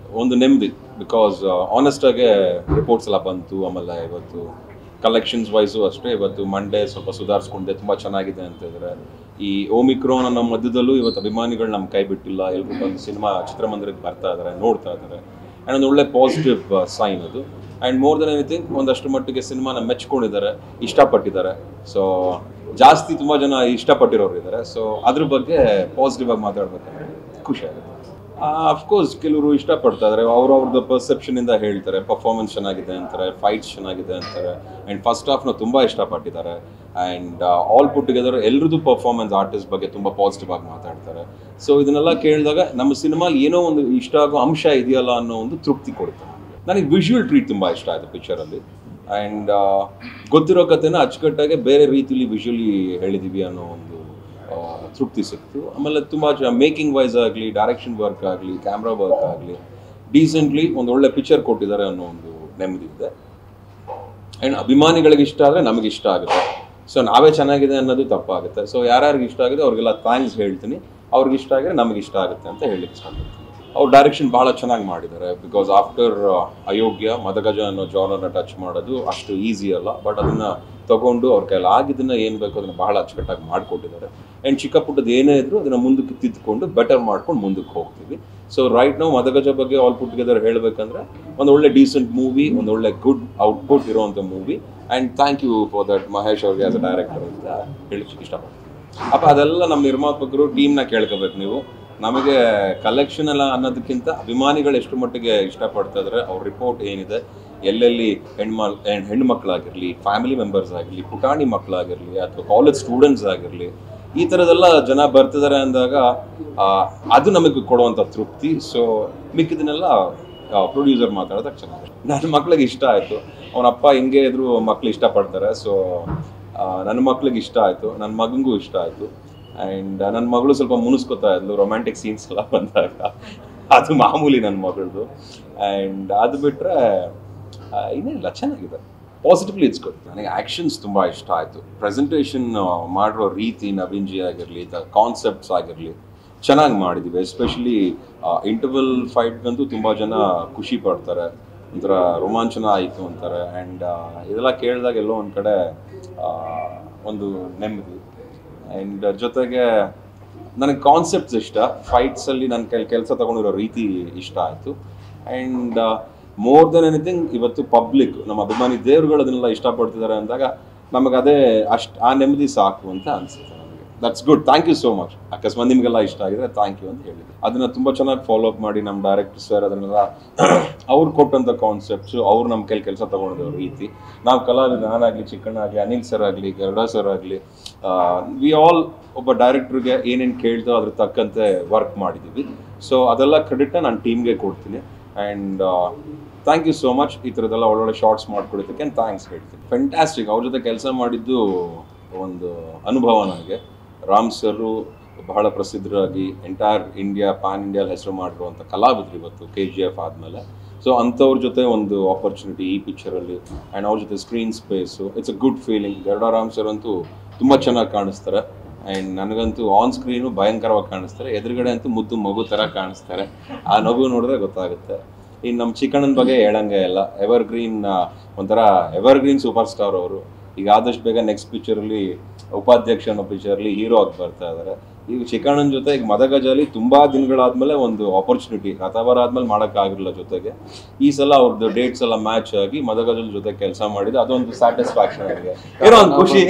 ಒಂದು ನೆಮ್ಮದಿ because ಆನೆಸ್ಟಾಗೆ reports ಎಲ್ಲ ಬಂತು ಆಮೇಲೆ ಇವತ್ತು ಕಲೆಕ್ಷನ್ಸ್ ವೈಸು ಅಷ್ಟೇ ಇವತ್ತು ಮಂಡೇ ಸ್ವಲ್ಪ ಸುಧಾರಿಸ್ಕೊಂಡೆ ತುಂಬ ಚೆನ್ನಾಗಿದೆ ಅಂತ ಇದ್ದಾರೆ ಈ ಓಮಿಕ್ರೋನ್ ಅನ್ನೋ ಮಧ್ಯದಲ್ಲೂ ಇವತ್ತು ಅಭಿಮಾನಿಗಳು ನಮ್ಮ ಕೈ ಬಿಟ್ಟಿಲ್ಲ ಎಲ್ರು ಬಂದು ಸಿನಿಮಾ ಚಿತ್ರಮಂದಿರಕ್ಕೆ ಬರ್ತಾ ಇದ್ದಾರೆ ನೋಡ್ತಾ ಇದ್ದಾರೆ ಆ್ಯಂಡ್ ಒಂದು ಒಳ್ಳೆ ಪಾಸಿಟಿವ್ ಸೈನ್ ಅದು ಆ್ಯಂಡ್ ಮೋರ್ ದೆನ್ ಎನಿಥಿಂಗ್ ಒಂದಷ್ಟು ಮಟ್ಟಿಗೆ ಸಿನಿಮಾನ ಮೆಚ್ಕೊಂಡಿದ್ದಾರೆ ಇಷ್ಟಪಟ್ಟಿದ್ದಾರೆ ಸೊ ಜಾಸ್ತಿ ತುಂಬ ಜನ ಇಷ್ಟಪಟ್ಟಿರೋರು ಇದ್ದಾರೆ ಸೊ ಅದ್ರ ಬಗ್ಗೆ ಪಾಸಿಟಿವ್ ಆಗಿ ಮಾತಾಡ್ಬೇಕಂದ್ರೆ ಖುಷಿ ಆಗುತ್ತೆ ಅಫ್ಕೋರ್ಸ್ ಕೆಲವರು ಇಷ್ಟಪಡ್ತಾ ಇದ್ದಾರೆ ಅವ್ರವ್ರದ್ದು ಪರ್ಸೆಪ್ಷನ್ ಇಂದ ಹೇಳ್ತಾರೆ ಪರ್ಫಾರ್ಮೆನ್ಸ್ ಚೆನ್ನಾಗಿದೆ ಅಂತಾರೆ ಫೈಟ್ಸ್ ಚೆನ್ನಾಗಿದೆ ಅಂತಾರೆ ಆ್ಯಂಡ್ ಫಸ್ಟ್ ಹಾಫ್ನ ತುಂಬ ಇಷ್ಟಪಟ್ಟಿದ್ದಾರೆ ಆ್ಯಂಡ್ ಆಲ್ ಪುಟ್ ಟುಗೆದರ್ ಎಲ್ರದ್ದು ಪರ್ಫಾರ್ಮೆನ್ಸ್ ಆರ್ಟಿಸ್ಟ್ ಬಗ್ಗೆ ತುಂಬ ಪಾಸಿಟಿವ್ ಆಗಿ ಮಾತಾಡ್ತಾರೆ ಸೊ ಇದನ್ನೆಲ್ಲ ಕೇಳಿದಾಗ ನಮ್ಮ ಸಿನಿಮಾಲಿ ಏನೋ ಒಂದು ಇಷ್ಟ ಆಗೋ ಅಂಶ ಇದೆಯಲ್ಲ ಅನ್ನೋ ಒಂದು ತೃಪ್ತಿ ಕೊಡುತ್ತೆ ನನಗೆ ವಿಜುವಲ್ ಟ್ರೀಟ್ ತುಂಬ ಇಷ್ಟ ಆಯಿತು ಪಿಕ್ಚರಲ್ಲಿ ಆ್ಯಂಡ್ ಗೊತ್ತಿರೋ ಕಥೆನ ಅಚ್ಚುಕಟ್ಟಾಗಿ ಬೇರೆ ರೀತಿಲಿ ವಿಜುವಲಿ ಹೇಳಿದೀವಿ ಅನ್ನೋ ಒಂದು ಆ, ತೃಪ್ತಿ ಸಿಕ್ತು ಆಮೇಲೆ ತುಂಬ ಮೇಕಿಂಗ್ ವೈಸ್ ಆಗಲಿ ಡೈರೆಕ್ಷನ್ ವರ್ಕ್ ಆಗಲಿ ಕ್ಯಾಮ್ರಾ ವರ್ಕ್ ಆಗಲಿ ಡೀಸೆಂಟ್ಲಿ ಒಂದು ಒಳ್ಳೆ ಪಿಕ್ಚರ್ ಕೊಟ್ಟಿದ್ದಾರೆ ಅನ್ನೋ ಒಂದು ನೆಮ್ಮದಿ ಇದೆ ಆ್ಯಂಡ್ ಅಭಿಮಾನಿಗಳಿಗೆ ಇಷ್ಟ ಆದರೆ ನಮಗೆ ಇಷ್ಟ ಆಗುತ್ತೆ ಸೊ ನಾವೇ ಚೆನ್ನಾಗಿದೆ ಅನ್ನೋದು ತಪ್ಪಾಗುತ್ತೆ ಸೊ ಯಾರ್ಯಾರಿಗೆ ಇಷ್ಟ ಆಗಿದೆ ಅವ್ರಿಗೆಲ್ಲ ಥ್ಯಾಂಕ್ಸ್ ಹೇಳ್ತೀನಿ ಅವ್ರಿಗೆ ಇಷ್ಟ ಆಗಿದ್ರೆ ನಮಗೆ ಇಷ್ಟ ಆಗುತ್ತೆ ಅಂತ ಹೇಳಲಿಕ್ಕೆ ಇಷ್ಟಪಡ್ತೀನಿ ಅವ್ರ ಡೈರೆಕ್ಷನ್ ಭಾಳ ಚೆನ್ನಾಗಿ ಮಾಡಿದ್ದಾರೆ ಬಿಕಾಸ್ ಆಫ್ಟರ್ ಅಯೋಗ್ಯ ಮದಗಜ ಅನ್ನೋ ಜಾನರ್ನ ಟಚ್ ಮಾಡೋದು ಅಷ್ಟು ಈಸಿ ಅಲ್ಲ ಬಟ್ ಅದನ್ನ ತಗೊಂಡು ಅವ್ರ ಕೈಲಿ ಆಗಿದ್ದನ್ನ ಏನು ಬೇಕು ಅದನ್ನ ಬಹಳ ಅಚ್ಚುಕಟ್ಟಾಗಿ ಮಾಡಿಕೊಟ್ಟಿದ್ದಾರೆ ಆ್ಯಂಡ್ ಚಿಕ್ಕ ಪುಟ್ಟದ್ದು ಏನೇ ಇದ್ರು ಅದನ್ನ ಮುಂದಕ್ಕೆ ತಿದ್ದುಕೊಂಡು ಬೆಟರ್ ಮಾಡ್ಕೊಂಡು ಮುಂದಕ್ಕೆ ಹೋಗ್ತೀವಿ ಸೊ ರೈಟ್ ನಾವು ಮದಗಜ ಬಗ್ಗೆ ಆಲ್ ಪುಟ್ ಟುಗೆದರ್ ಹೇಳಬೇಕಂದ್ರೆ ಒಂದು ಒಳ್ಳೆ ಡೀಸೆಂಟ್ ಮೂವಿ ಒಂದು ಒಳ್ಳೆ ಗುಡ್ ಔಟ್ಪುಟ್ ಇರುವಂಥ movie and thank you for that Mahesh ಅವ್ರಿಗೆ ಆಸ್ ಅ ಡೈರೆಕ್ಟರ್ ಅಂತ ಹೇಳಕ್ಕೆ ಇಷ್ಟಪಡ್ತೀನಿ ಅಪ್ಪ ಅದೆಲ್ಲ ನಮ್ಮ ನಿರ್ಮಾಪಕರು ಟೀಮ್ನ ಕೇಳ್ಕೋಬೇಕು ನೀವು ನಮಗೆ ಕಲೆಕ್ಷನ್ ಎಲ್ಲ ಅನ್ನೋದಕ್ಕಿಂತ ಅಭಿಮಾನಿಗಳು ಎಷ್ಟು ಮಟ್ಟಿಗೆ ಇಷ್ಟಪಡ್ತಾ ಇದ್ದಾರೆ ಅವ್ರ ರಿಪೋರ್ಟ್ ಏನಿದೆ ಎಲ್ಲೆಲ್ಲಿ ಹೆಣ್ಮ ಹೆಣ್ಮಕ್ಳಾಗಿರಲಿ ಫ್ಯಾಮಿಲಿ ಮೆಂಬರ್ಸ್ ಆಗಿರಲಿ ಪುಟಾಣಿ ಮಕ್ಕಳಾಗಿರಲಿ ಅಥವಾ ಕಾಲೇಜ್ ಸ್ಟೂಡೆಂಟ್ಸ್ ಆಗಿರಲಿ ಈ ಥರದೆಲ್ಲ ಜನ ಬರ್ತಿದ್ದಾರೆ ಅಂದಾಗ ಆ, ಅದು ನಮಗೆ ಕೊಡುವಂಥ ತೃಪ್ತಿ ಸೊ ಮಿಕ್ಕಿದನ್ನೆಲ್ಲ ಪ್ರೊಡ್ಯೂಸರ್ ಮಾತಾಡಿದಾಗ ಚೆನ್ನಾಗಿ ನನ್ನ ಮಕ್ಳಿಗೆ ಇಷ್ಟ ಆಯಿತು ಅವನ ಅಪ್ಪ ಹಿಂಗೆ ಇದ್ರು ಮಕ್ಳು ಇಷ್ಟಪಡ್ತಾರೆ ಸೊ ನನ್ನ ಮಕ್ಳಿಗೆ ಇಷ್ಟ ಆಯಿತು ನನ್ನ ಮಗನಿಗೂ ಇಷ್ಟ ಆಯಿತು ಆ್ಯಂಡ್ ನನ್ನ ಮಗಳು ಸ್ವಲ್ಪ ಮುನಿಸ್ಕೊತಾ ಇದ್ಲು ರೊಮ್ಯಾಂಟಿಕ್ ಸೀನ್ಸ್ ಎಲ್ಲ ಬಂದಾಗ ಅದು ಮಾಮೂಲಿ ನನ್ನ ಮಗಳದು ಆ್ಯಂಡ್ ಅದು ಬಿಟ್ಟರೆ ಇನ್ನೇನಿಲ್ಲ ಚೆನ್ನಾಗಿದೆ ಪಾಸಿಟಿವ್ಲಿ ಇಟ್ಸ್ ಗುಡ್ ನನಗೆ ಆ್ಯಕ್ಷನ್ಸ್ ತುಂಬ ಇಷ್ಟ ಆಯಿತು ಪ್ರೆಸೆಂಟೇಷನ್ ಮಾಡಿರೋ ರೀತಿ ನವೀನ್ ಜಿ ಆಗಿರಲಿ ದ ಕಾನ್ಸೆಪ್ಟ್ಸ್ ಆಗಿರಲಿ ಚೆನ್ನಾಗಿ ಮಾಡಿದ್ದೀವಿ ಎಸ್ಪೆಷಲಿ ಇಂಟರ್ವಲ್ ಫೈಟ್ಗಂತೂ ತುಂಬ ಜನ ಖುಷಿ ಪಡ್ತಾರೆ ಒಂಥರ ರೋಮಾಂಚನ ಆಯಿತು ಅಂತಾರೆ ಆ್ಯಂಡ್ ಇದೆಲ್ಲ ಕೇಳಿದಾಗ ಎಲ್ಲೋ ಒಂದು ಕಡೆ ಆ, ಒಂದು ನೆಮ್ಮದಿ ಆ್ಯಂಡ್ ಜೊತೆಗೆ ನನಗೆ ಕಾನ್ಸೆಪ್ಟ್ಸ್ ಇಷ್ಟ ಫೈಟ್ಸಲ್ಲಿ ನನ್ನ ಕೆಲ ಕೆಲಸ ತಗೊಂಡಿರೋ ರೀತಿ ಇಷ್ಟ ಆಯಿತು ಆ್ಯಂಡ್ ಮೋರ್ ದೆನ್ ಎನಿಥಿಂಗ್ ಇವತ್ತು ಪಬ್ಲಿಕ್ ನಮ್ಮ ಅಭಿಮಾನಿ ದೇವರುಗಳು ಅದನ್ನೆಲ್ಲ ಇಷ್ಟಪಡ್ತಿದ್ದಾರೆ ಅಂದಾಗ ನಮಗೆ ಅದೇ ಅಷ್ಟು ಆ ನೆಮ್ಮದಿ ಸಾಕು ಅಂತ ಅನಿಸುತ್ತೆ ನನಗೆ that's good thank you so much ಅಕಸ್ಮಾತ್ ನಿಮಗೆಲ್ಲ ಇಷ್ಟ ಆಗಿದ್ರೆ ಥ್ಯಾಂಕ್ ಯು ಅಂತ ಹೇಳಿ ಅದನ್ನ ತುಂಬ ಚೆನ್ನಾಗಿ ಫಾಲೋ ಅಪ್ ಮಾಡಿ ನಮ್ಮ ಡೈರೆಕ್ಟರ್ ಸರ್ ಅದನ್ನೆಲ್ಲ ಅವ್ರು ಕೊಟ್ಟಂಥ ಕಾನ್ಸೆಪ್ಟ್ಸು ಅವ್ರು ನಮ್ಮ ಕೈಲಿ ಕೆಲಸ ತಗೊಂಡಿರೋ ರೀತಿ ನಾವು ಕಲಾವಿದ ನಾನಾಗಲಿ ಚಿಕ್ಕಣ್ಣ ಆಗಲಿ ಅನಿಲ್ ಸರ್ ಆಗಲಿ ಗರುಡ ಸರ್ ಆಗಲಿ ವಿ ಆಲ್ ಒಬ್ಬ ಡೈರೆಕ್ಟ್ರಿಗೆ ಏನೇನು ಕೇಳ್ತೋ ಅದ್ರ ತಕ್ಕಂತೆ ವರ್ಕ್ ಮಾಡಿದ್ದೀವಿ ಸೊ ಅದೆಲ್ಲ ಕ್ರೆಡಿಟ್ನ ನಾನು ಟೀಮ್ಗೆ ಕೊಡ್ತೀನಿ and thank you so much ಈ ಥರದ್ದೆಲ್ಲ ಒಳ್ಳೊಳ್ಳೆ ಶಾರ್ಟ್ಸ್ ಮಾಡ್ಕೊಡೋದಕ್ಕೆ ಥ್ಯಾಂಕ್ಸ್ ಹೇಳ್ತೀನಿ ಫೆಂಟಾಸ್ಟಿಕ್ ಅವ್ರ ಜೊತೆ ಕೆಲಸ ಮಾಡಿದ್ದು ಒಂದು ಅನುಭವ ನನಗೆ ರಾಮ್ ಸರು ಬಹಳ ಪ್ರಸಿದ್ಧರಾಗಿ ಎಂಟೈರ್ ಇಂಡಿಯಾ ಪ್ಯಾನ್ ಇಂಡಿಯಾಲ್ ಹೆಸರು ಮಾಡಿರುವಂಥ ಕಲಾವಿದರು ಇವತ್ತು ಕೆ ಜಿ ಎಫ್ ಆದಮೇಲೆ ಸೊ ಅಂಥವ್ರ ಜೊತೆ ಒಂದು ಆಪರ್ಚುನಿಟಿ ಈ ಪಿಕ್ಚರಲ್ಲಿ ಆ್ಯಂಡ್ ಅವ್ರ ಜೊತೆ screen space it's a good feeling Garuda Ram sir ಅಂತೂ ತುಂಬ ಚೆನ್ನಾಗಿ ಕಾಣಿಸ್ತಾರೆ ಆ್ಯಂಡ್ ನನಗಂತೂ ಆನ್ ಸ್ಕ್ರೀನು ಭಯಂಕರವಾಗಿ ಕಾಣಿಸ್ತಾರೆ ಎದುರುಗಡೆ ಅಂತೂ ಮುದ್ದು ಮಗು ಥರ ಕಾಣಿಸ್ತಾರೆ ಆ ನಗು ನೋಡಿದ್ರೆ ಗೊತ್ತಾಗುತ್ತೆ ಇನ್ನು ನಮ್ಮ ಚಿಕ್ಕಣ್ಣನ ಬಗ್ಗೆ ಹೇಳಂಗೆ ಇಲ್ಲ ಎವರ್ ಗ್ರೀನ್ ಒಂಥರ ಎವರ್ ಗ್ರೀನ್ ಸೂಪರ್ ಸ್ಟಾರ್ ಅವರು ಈಗ ಆದಷ್ಟು ಬೇಗ ನೆಕ್ಸ್ಟ್ ಪಿಕ್ಚರಲ್ಲಿ ಉಪಾಧ್ಯಕ್ಷ ಅನ್ನೋ ಪಿಕ್ಚರ್ಲಿ ಹೀರೋ ಆಗಿ ಬರ್ತಾ ಇದ್ದಾರೆ ಈಗ ಚಿಕ್ಕಣ್ಣನ ಜೊತೆ ಈಗ ಮದಗಜಲ್ಲಿ ತುಂಬಾ ದಿನಗಳಾದ್ಮೇಲೆ ಒಂದು ಆಪರ್ಚುನಿಟಿ ರಥವರ ಆದ್ಮೇಲೆ ಮಾಡೋಕ್ಕಾಗಿರಲಿಲ್ಲ ಜೊತೆಗೆ ಈ ಸಲ ಅವ್ರದ್ದು ಡೇಟ್ಸ್ ಎಲ್ಲ ಮ್ಯಾಚ್ ಆಗಿ ಮದಗಜಲ್ ಜೊತೆ ಕೆಲಸ ಮಾಡಿದ ಅದೊಂದು ಸ್ಯಾಟಿಸ್ಫ್ಯಾಕ್ಷನ್ ನನಗೆ ಏನೋ ಒಂದು ಖುಷಿ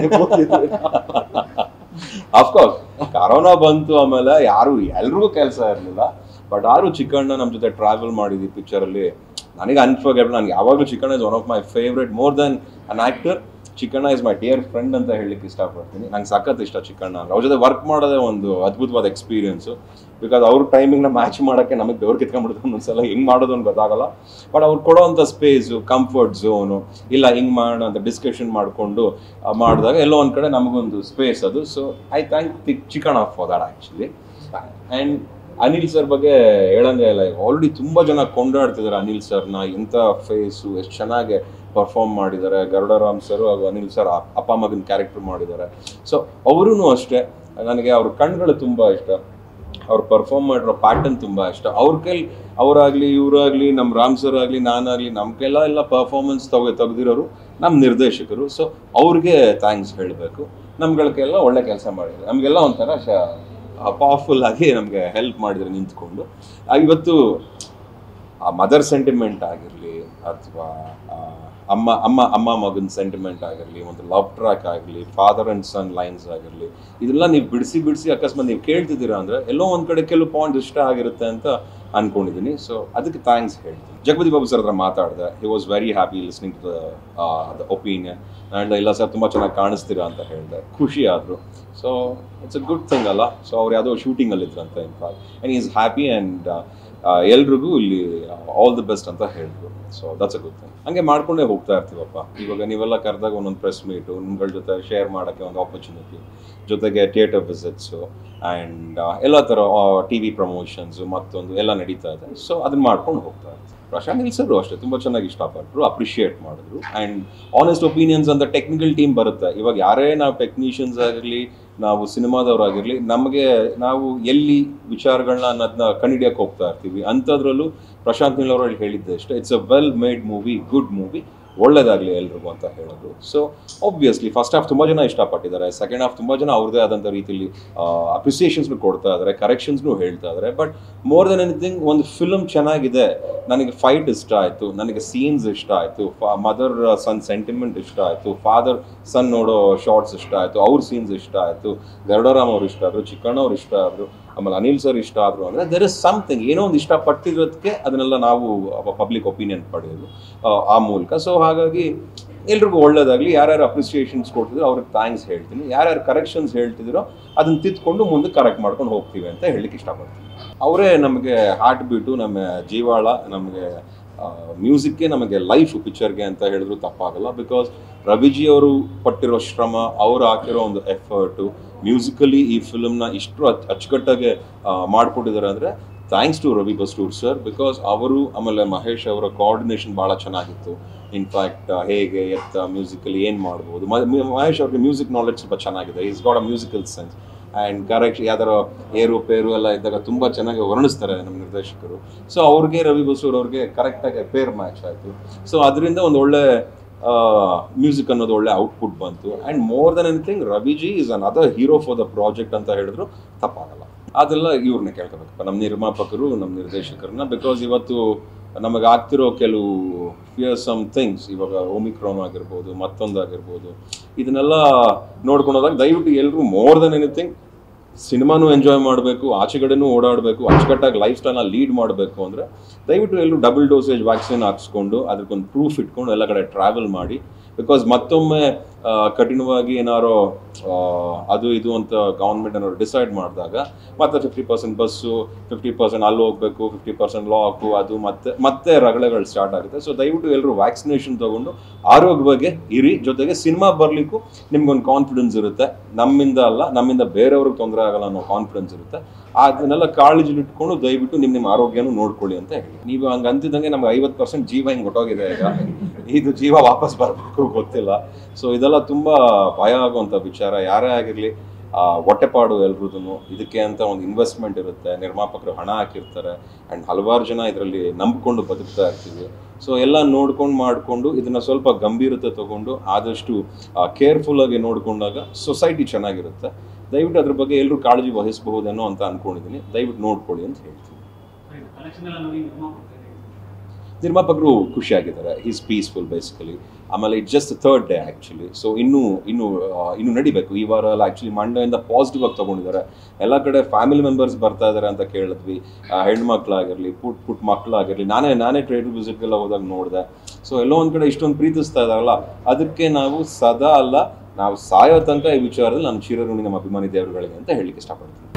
ಅಫ್ಕೋರ್ಸ್ ಕರೋನಾ ಬಂತು ಆಮೇಲೆ ಯಾರು ಎಲ್ರಿಗೂ ಕೆಲಸ ಇರಲಿಲ್ಲ ಬಟ್ ಯಾರು ಚಿಕ್ಕಣ್ಣ ನಮ್ಮ ಜೊತೆ ಟ್ರಾವೆಲ್ ಮಾಡಿದ್ವಿ ಪಿಕ್ಚರಲ್ಲಿ ನನಗೆ ಅನ್ಫರ್ಗೆಬಲ್ ನನಗೆ ಯಾವಾಗಲೂ Chikkanna is one of my favourite more than an actor Chikkanna is my dear friend ಅಂತ ಹೇಳಲಿಕ್ಕೆ ಇಷ್ಟಪಡ್ತೀನಿ ನಂಗೆ ಸಖತ್ ಇಷ್ಟ ಚಿಕ್ಕಣ್ಣ ಅಂದ್ರೆ ಅವ್ರ ಜೊತೆ ವರ್ಕ್ ಮಾಡೋದೇ ಒಂದು ಅದ್ಭುತವಾದ ಎಕ್ಸ್ಪೀರಿಯನ್ಸು ಬಿಕಾಸ್ ಅವ್ರ ಟೈಮಿಂಗ್ನ ಮ್ಯಾಚ್ ಮಾಡೋಕ್ಕೆ ನಮಗೆ ಬೆವ್ರು ಕಿತ್ಕೊಂಡ್ಬಿಡ್ತು ಒಂದೊಂದ್ಸಲ ಹೆಂಗೆ ಮಾಡೋದು ಅಂತ ಗೊತ್ತಾಗಲ್ಲ ಬಟ್ ಅವ್ರು ಕೊಡೋವಂಥ ಸ್ಪೇಸು ಕಂಫರ್ಟ್ ಝೋನು ಇಲ್ಲ ಹಿಂಗೆ ಮಾಡೋಣ ಅಂತ ಡಿಸ್ಕಷನ್ ಮಾಡಿಕೊಂಡು ಮಾಡಿದಾಗ ಎಲ್ಲೋ ಒಂದು ಕಡೆ ನಮಗೊಂದು ಸ್ಪೇಸ್ ಅದು so I thank the chicken off for that actually and Anil sir ಬಗ್ಗೆ ಹೇಳಂಗೆ ಇಲ್ಲ ಆಲ್ರೆಡಿ ತುಂಬ ಜನ ಕೊಂಡಾಡ್ತಿದ್ದಾರೆ ಅನಿಲ್ ಸರ್ನ ಎಂಥ ಫೇಸು ಎಷ್ಟು ಚೆನ್ನಾಗಿ ಪರ್ಫಾರ್ಮ್ ಮಾಡಿದ್ದಾರೆ ಗರುಡರಾಮ್ ಸರ್ ಹಾಗೂ ಅನಿಲ್ ಸರ್ ಅಪ್ಪ ಮಗನ ಕ್ಯಾರೆಕ್ಟರ್ ಮಾಡಿದ್ದಾರೆ ಸೊ ಅವರೂ ಅಷ್ಟೇ ನನಗೆ ಅವ್ರ ಕಣ್ಗಳು ತುಂಬ ಇಷ್ಟ ಅವ್ರು ಪರ್ಫಾರ್ಮ್ ಮಾಡಿರೋ ಪ್ಯಾಟರ್ನ್ ತುಂಬ ಇಷ್ಟ ಅವ್ರ ಕೈಲಿ ಅವರಾಗಲಿ ಇವರಾಗಲಿ ನಮ್ಮ ರಾಮ್ ಸರ್ ಆಗಲಿ ನಾನಾಗಲಿ ನಮ್ಮ ಕೈಲ ಎಲ್ಲ ಪರ್ಫಾರ್ಮೆನ್ಸ್ ತಗೋ ತೆಗ್ದಿರೋರು ನಮ್ಮ ನಿರ್ದೇಶಕರು ಸೊ ಅವ್ರಿಗೆ ಥ್ಯಾಂಕ್ಸ್ ಹೇಳಬೇಕು ನಮ್ಗಳಿಗೆಲ್ಲ ಒಳ್ಳೆ ಕೆಲಸ ಮಾಡಿದ್ರು ನಮಗೆಲ್ಲ ಒಂಥರ ಶ ಪವರ್ಫುಲ್ ಆಗಿ ನಮಗೆ ಹೆಲ್ಪ್ ಮಾಡಿದ್ರು ನಿಂತ್ಕೊಂಡು ಆ, ಇವತ್ತು ಆ ಮದರ್ ಸೆಂಟಿಮೆಂಟ್ ಆಗಿರಲಿ ಅಥವಾ ಅಮ್ಮ ಅಮ್ಮ ಅಮ್ಮ ಮಗನ ಸೆಂಟಿಮೆಂಟ್ ಆಗಿರಲಿ ಒಂದು ಲವ್ ಟ್ರ್ಯಾಕ್ ಆಗಲಿ ಫಾದರ್ ಆ್ಯಂಡ್ ಸನ್ ಲೈನ್ಸ್ ಆಗಿರಲಿ ಇದೆಲ್ಲ ನೀವು ಬಿಡಿಸಿ ಬಿಡಿಸಿ ಅಕಸ್ಮಾತ್ ನೀವು ಕೇಳ್ತಿದ್ದೀರಾ ಅಂದರೆ ಎಲ್ಲೋ ಒಂದು ಕಡೆ ಕೆಲವು ಪಾಯಿಂಟ್ ಇಷ್ಟ ಆಗಿರುತ್ತೆ ಅಂತ ಅನ್ಕೊಂಡಿದ್ದೀನಿ ಸೊ ಅದಕ್ಕೆ ಥ್ಯಾಂಕ್ಸ್ ಹೇಳ್ತೀನಿ ಜಗಪತಿ ಬಾಬು ಸರ್ ಹತ್ರ ಮಾತಾಡಿದೆ he was very happy listening to the opinion and ಇಲ್ಲ ಸರ್ ತುಂಬ ಚೆನ್ನಾಗಿ ಕಾಣಿಸ್ತೀರಾ ಅಂತ ಹೇಳಿದೆ ಖುಷಿ ಆದರು so it's a good thing ಅಲ್ಲ ಸೊ ಅವ್ರು ಯಾವುದೋ ಶೂಟಿಂಗಲ್ಲಿ ಇದ್ರಂತೆ in fact and is happy and ಎಲ್ರಿಗೂ ಇಲ್ಲಿ ಆಲ್ ದಿ ಬೆಸ್ಟ್ ಅಂತ ಹೇಳಿದ್ರು so that's a good thing ಹಂಗೆ ಮಾಡ್ಕೊಂಡೇ ಹೋಗ್ತಾ ಇರ್ತೀವಪ್ಪ ಇವಾಗ ನೀವೆಲ್ಲ ಕರೆದಾಗ ಒಂದೊಂದು ಪ್ರೆಸ್ ಮೀಟು ನಿಮ್ಗಳ ಜೊತೆ ಶೇರ್ ಮಾಡೋಕ್ಕೆ ಒಂದು ಆಪರ್ಚುನಿಟಿ ಜೊತೆಗೆ ಥಿಯೇಟರ್ ವಿಸಿಟ್ಸು ಆ್ಯಂಡ್ ಎಲ್ಲ ಥರ ಟಿ ವಿ ಪ್ರಮೋಷನ್ಸು ಮತ್ತೊಂದು ಎಲ್ಲ ನಡೀತಾ ಇದೆ ಸೊ ಅದನ್ನ ಮಾಡ್ಕೊಂಡು ಹೋಗ್ತಾ ಇರ್ತೀವಿ ಪ್ರಶಾಂತ್ ನಿಲ್ ಸರ್ ಅಷ್ಟೇ ತುಂಬ ಚೆನ್ನಾಗಿ ಇಷ್ಟಪಟ್ಟರು ಅಪ್ರಿಷಿಯೇಟ್ ಮಾಡಿದ್ರು ಆ್ಯಂಡ್ ಆನೆಸ್ಟ್ ಒಪಿನಿಯನ್ಸ್ ಅಂತ ಟೆಕ್ನಿಕಲ್ ಟೀಮ್ ಬರುತ್ತೆ ಇವಾಗ ಯಾರೇ ನಾವು ಟೆಕ್ನಿಷಿಯನ್ಸ್ ಆಗಿರಲಿ ನಾವು ಸಿನಿಮಾದವರಾಗಿರಲಿ ನಮಗೆ ನಾವು ಎಲ್ಲಿ ವಿಚಾರಗಳನ್ನ ಅನ್ನೋದನ್ನ ಕಂಡಿಡಿಯಕ್ಕೆ ಹೋಗ್ತಾ ಇರ್ತೀವಿ ಅಂಥದ್ರಲ್ಲೂ ಪ್ರಶಾಂತ್ ನೀಲ್ ಅವರು ಹೇಳಿದ್ದೆ ಅಷ್ಟೇ it's a well made movie good movie ಒಳ್ಳೇದಾಗಲಿ ಎಲ್ರಿಗೂ ಅಂತ ಹೇಳಿದ್ರು ಸೊ ಆಬ್ವಿಯಸ್ಲಿ ಫಸ್ಟ್ ಹಾಫ್ ತುಂಬ ಜನ ಇಷ್ಟಪಟ್ಟಿದ್ದಾರೆ ಸೆಕೆಂಡ್ ಹಾಫ್ ತುಂಬ ಜನ ಅವ್ರದ್ದೇ ಆದಂಥ ರೀತಿಯಲ್ಲಿ ಅಪ್ರಿಸಿಯೇಷನ್ಸ್ನು ಕೊಡ್ತಾ ಇದ್ದಾರೆ ಕರೆಕ್ಷನ್ಸ್ನು ಹೇಳ್ತಾ ಇದ್ದಾರೆ ಬಟ್ ಮೋರ್ ದೆನ್ ಎನಿಥಿಂಗ್ ಒಂದು ಫಿಲ್ಮ್ ಚೆನ್ನಾಗಿದೆ ನನಗೆ ಫೈಟ್ ಇಷ್ಟ ಆಯಿತು ನನಗೆ ಸೀನ್ಸ್ ಇಷ್ಟ ಆಯಿತು ಮದರ್ ಸನ್ ಸೆಂಟಿಮೆಂಟ್ ಇಷ್ಟ ಆಯಿತು ಫಾದರ್ ಸನ್ ನೋಡೋ ಶಾರ್ಟ್ಸ್ ಇಷ್ಟ ಆಯಿತು ಅವ್ರ ಸೀನ್ಸ್ ಇಷ್ಟ ಆಯಿತು ಗರುಡರಾಮ್ ಅವ್ರು ಇಷ್ಟ ಆದರು ಚಿಕ್ಕಣ್ಣವ್ರು ಇಷ್ಟ ಆದರು ಆಮೇಲೆ ಅನಿಲ್ ಸರ್ ಇಷ್ಟ ಆದರು ಅಂದರೆ ದೆರ್ ಇಸ್ ಸಮಥಿಂಗ್ ಏನೋ ಒಂದು ಇಷ್ಟಪಟ್ಟಿರೋದಕ್ಕೆ ಅದನ್ನೆಲ್ಲ ನಾವು ಪಬ್ಲಿಕ್ ಒಪಿನಿಯನ್ ಪಡೆಯೋದು ಆ, ಆ ಮೂಲಕ ಸೊ ಹಾಗಾಗಿ ಎಲ್ರಿಗೂ ಒಳ್ಳೇದಾಗಲಿ ಯಾರ್ಯಾರು ಅಪ್ರಿಸಿಯೇಷನ್ಸ್ ಕೊಡ್ತಿದ್ರು ಅವ್ರಿಗೆ ಥ್ಯಾಂಕ್ಸ್ ಹೇಳ್ತೀನಿ ಯಾರ್ಯಾರು ಕರೆಕ್ಷನ್ಸ್ ಹೇಳ್ತಿದ್ದೀರೋ ಅದನ್ನ ತಿದ್ಕೊಂಡು ಮುಂದೆ ಕರೆಕ್ಟ್ ಮಾಡ್ಕೊಂಡು ಹೋಗ್ತೀವಿ ಅಂತ ಹೇಳಲಿಕ್ಕೆ ಇಷ್ಟಪಡ್ತೀನಿ ಅವರೇ ನಮಗೆ ಹಾರ್ಟ್ ಬೀಟು ನಮ್ಮ ಜೀವಾಳ ನಮಗೆ ಮ್ಯೂಸಿಕ್ಗೆ ನಮಗೆ ಲೈಫ್ ಪಿಕ್ಚರ್ಗೆ ಅಂತ ಹೇಳಿದ್ರು ತಪ್ಪಾಗಲ್ಲ ಬಿಕಾಸ್ ರವಿಜಿ ಅವರು ಪಟ್ಟಿರೋ ಶ್ರಮ ಅವರು ಹಾಕಿರೋ ಒಂದು ಎಫರ್ಟು ಮ್ಯೂಸಿಕಲಿ ಈ ಫಿಲ್ಮ್ನ ಇಷ್ಟು ಅಚ್ ಅಚ್ಚುಕಟ್ಟಾಗಿ ಮಾಡಿಕೊಟ್ಟಿದ್ದಾರೆ ಅಂದರೆ thanks to Ravi Basrur sir because ಅವರು ಆಮೇಲೆ ಮಹೇಶ್ ಅವರ ಕೋಆರ್ಡಿನೇಷನ್ ಭಾಳ ಚೆನ್ನಾಗಿತ್ತು ಇನ್ಫ್ಯಾಕ್ಟ್ ಹೇಗೆ ಎತ್ತ ಮ್ಯೂಸಿಕಲಿ ಏನು ಮಾಡ್ಬೋದು ಮ- ಮ- ಮಹೇಶ್ ಅವ್ರಿಗೆ ಮ್ಯೂಸಿಕ್ ನಾಲೆಡ್ಜ್ ಸ್ವಲ್ಪ ಚೆನ್ನಾಗಿದೆ is got a musical sense and correct ಯಾವ್ದಾರ ಏರು ಪೇರು ಎಲ್ಲ ಇದ್ದಾಗ ತುಂಬ ಚೆನ್ನಾಗಿ ವರ್ಣಿಸ್ತಾರೆ ನಮ್ಮ ನಿರ್ದೇಶಕರು ಸೊ ಅವ್ರಿಗೆ ರವಿ ಬಸೂರ್ ಅವ್ರಿಗೆ ಕರೆಕ್ಟಾಗಿ ಪೇರ್ ಮ್ಯಾಚ್ ಆಯಿತು ಸೊ ಅದರಿಂದ ಒಂದು ಒಳ್ಳೆ ಮ್ಯೂಸಿಕ್ ಅನ್ನೋದು ಒಳ್ಳೆ ಔಟ್ಪುಟ್ ಬಂತು and more than anything Raviji is another hero for the project ಅಂತ ಹೇಳಿದ್ರು ತಪ್ಪಾಗಲ್ಲ ಅದೆಲ್ಲ ಇವ್ರನ್ನ ಕೇಳ್ಕೋಬೇಕಪ್ಪ ನಮ್ಮ ನಿರ್ಮಾಪಕರು ನಮ್ಮ ನಿರ್ದೇಶಕರನ್ನ ಬಿಕಾಸ್ ಇವತ್ತು ನಮಗೆ ಆಗ್ತಿರೋ ಕೆಲವು ಫಿಯರ್ ಸಮ್ ಥಿಂಗ್ಸ್ ಇವಾಗ ಓಮಿಕ್ರಾನ್ ಆಗಿರ್ಬೋದು ಮತ್ತೊಂದಾಗಿರ್ಬೋದು ಇದನ್ನೆಲ್ಲ ನೋಡ್ಕೊಂಡು ಹೋದಾಗ ದಯವಿಟ್ಟು ಎಲ್ಲರೂ ಮೋರ್ ದೆನ್ ಎನಿಥಿಂಗ್ ಸಿನಿಮಾನು ಎಂಜಾಯ್ ಮಾಡಬೇಕು ಆಚೆಗಡೆನೂ ಓಡಾಡಬೇಕು ಅಚ್ಚುಕಟ್ಟಾಗಿ ಲೈಫ್ ಸ್ಟೈಲ್ನ ಲೀಡ್ ಮಾಡಬೇಕು ಅಂದರೆ ದಯವಿಟ್ಟು ಎಲ್ಲರೂ ಡಬಲ್ ಡೋಸೇಜ್ ವ್ಯಾಕ್ಸಿನ್ ಹಾಕ್ಸ್ಕೊಂಡು ಅದಕ್ಕೊಂದು ಪ್ರೂಫ್ ಇಟ್ಕೊಂಡು ಎಲ್ಲ ಕಡೆ ಟ್ರಾವೆಲ್ ಮಾಡಿ ಬಿಕಾಸ್ ಮತ್ತೊಮ್ಮೆ ಆ, ಕಠಿಣವಾಗಿ ಏನಾರೋ ಆ, ಅದು ಇದು ಅಂತ ಗೌರ್ಮೆಂಟ್ ಏನಾದ್ರು ಡಿಸೈಡ್ ಮಾಡಿದಾಗ ಮತ್ತೆ ಫಿಫ್ಟಿ ಪರ್ಸೆಂಟ್ ಬಸ್ಸು ಫಿಫ್ಟಿ ಪರ್ಸೆಂಟ್ ಅಲ್ಲಿ ಹೋಗ್ಬೇಕು ಫಿಫ್ಟಿ ಪರ್ಸೆಂಟ್ ಲಾಕು ಅದು ಮತ್ತೆ ಮತ್ತೆ ರಗಳೆಗಳು ಸ್ಟಾರ್ಟ್ ಆಗುತ್ತೆ ಸೊ ದಯವಿಟ್ಟು ಎಲ್ಲರೂ ವ್ಯಾಕ್ಸಿನೇಷನ್ ತಗೊಂಡು ಆರೋಗ್ಯ ಬಗ್ಗೆ ಇರಿ ಜೊತೆಗೆ ಸಿನಿಮಾ ಬರಲಿಕ್ಕೂ ನಿಮ್ಗೊಂದು ಕಾನ್ಫಿಡೆನ್ಸ್ ಇರುತ್ತೆ ನಮ್ಮಿಂದ ಅಲ್ಲ ನಮ್ಮಿಂದ ಬೇರೆಯವ್ರಿಗೆ ತೊಂದರೆ ಆಗಲ್ಲ ಅನ್ನೋ ಕಾನ್ಫಿಡೆನ್ಸ್ ಇರುತ್ತೆ ಅದನ್ನೆಲ್ಲ ಕಾಳಜಿಲಿ ಇಟ್ಕೊಂಡು ದಯವಿಟ್ಟು ನಿಮ್ಮ ನಿಮ್ಮ ಆರೋಗ್ಯನೂ ನೋಡ್ಕೊಳ್ಳಿ ಅಂತ ಹೇಳಿ ನೀವು ಹಂಗೆ ಅಂತಿದ್ದಂಗೆ ನಮ್ಗೆ ಐವತ್ತು ಪರ್ಸೆಂಟ್ ಜೀವ ಹಿಂಗೆ ಹೊಟ್ಟೋಗಿದೆ ಈಗ ಇದು ಜೀವ ವಾಪಸ್ ಬರಬೇಕು ಗೊತ್ತಿಲ್ಲ ಸೊ ಇದೆಲ್ಲ ತುಂಬ ಭಯ ಆಗುವಂಥ ವಿಚಾರ ಯಾರೇ ಆಗಿರಲಿ ಹೊಟ್ಟೆಪಾಡು ಎಲ್ರದ್ದು ಇದಕ್ಕೆ ಅಂತ ಒಂದು ಇನ್ವೆಸ್ಟ್ಮೆಂಟ್ ಇರುತ್ತೆ ನಿರ್ಮಾಪಕರು ಹಣ ಹಾಕಿರ್ತಾರೆ ಆ್ಯಂಡ್ ಹಲವಾರು ಜನ ಇದರಲ್ಲಿ ನಂಬಿಕೊಂಡು ಬದುಕ್ತಾ ಇರ್ತೀವಿ ಸೊ ಎಲ್ಲ ನೋಡ್ಕೊಂಡು ಮಾಡಿಕೊಂಡು ಇದನ್ನ ಸ್ವಲ್ಪ ಗಂಭೀರತೆ ತಗೊಂಡು ಆದಷ್ಟು ಕೇರ್ಫುಲ್ ಆಗಿ ನೋಡ್ಕೊಂಡಾಗ ಸೊಸೈಟಿ ಚೆನ್ನಾಗಿರುತ್ತೆ ದಯವಿಟ್ಟು ಅದ್ರ ಬಗ್ಗೆ ಎಲ್ಲರೂ ಕಾಳಜಿ ವಹಿಸಬಹುದೇನೋ ಅಂತ ಅನ್ಕೊಂಡಿದ್ದೀನಿ ದಯವಿಟ್ಟು ನೋಡ್ಕೊಳ್ಳಿ ಅಂತ ಹೇಳ್ತೀನಿ ಕಲೆಕ್ಷನ್ ಎಲ್ಲ ನೋಡಿ ನಿರ್ಮಾಪಕರು ನಿರ್ಮಾಪಕರು ಖುಷಿಯಾಗಿದ್ದಾರೆ ಈಸ್ ಪೀಸ್ಫುಲ್ ಬೇಸಿಕಲಿ ಆಮೇಲೆ it just third day actually so ಇನ್ನೂ ಇನ್ನೂ ಆ, ಇನ್ನೂ ನಡಿಬೇಕು ಈ ವಾರ ಎಲ್ಲ ಆ್ಯಕ್ಚುಲಿ ಮಂಡೆಯಿಂದ ಪಾಸಿಟಿವ್ ಆಗಿ ತೊಗೊಂಡಿದ್ದಾರೆ ಎಲ್ಲ ಕಡೆ ಫ್ಯಾಮಿಲಿ ಮೆಂಬರ್ಸ್ ಬರ್ತಾ ಇದ್ದಾರೆ ಅಂತ ಕೇಳಿದ್ವಿ ಆ, ಹೆಣ್ಮಕ್ಳಾಗಿರಲಿ ಪುಟ್ ಪುಟ್ ಮಕ್ಕಳಾಗಿರಲಿ ನಾನೇ ನಾನೇ ಟ್ರೇಡ್ ವಿಸಿಟ್ಗೆಲ್ಲ ಹೋದಾಗ ನೋಡಿದೆ ಸೊ ಎಲ್ಲೋ ಒಂದು ಕಡೆ ಇಷ್ಟೊಂದು ಪ್ರೀತಿಸ್ತಾ ಇದಾರಲ್ಲ ಅದಕ್ಕೆ ನಾವು ಸದಾ ಅಲ್ಲ ನಾವು ಸಾಯೋ ತನಕ ಈ ವಿಚಾರದಲ್ಲಿ ನಾನು ಚಿರಋಣಿ ನಮ್ಮ ಅಭಿಮಾನಿ ದೇವರುಗಳಿಗೆ ಅಂತ ಹೇಳಲಿಕ್ಕೆ ಇಷ್ಟಪಡ್ತೀನಿ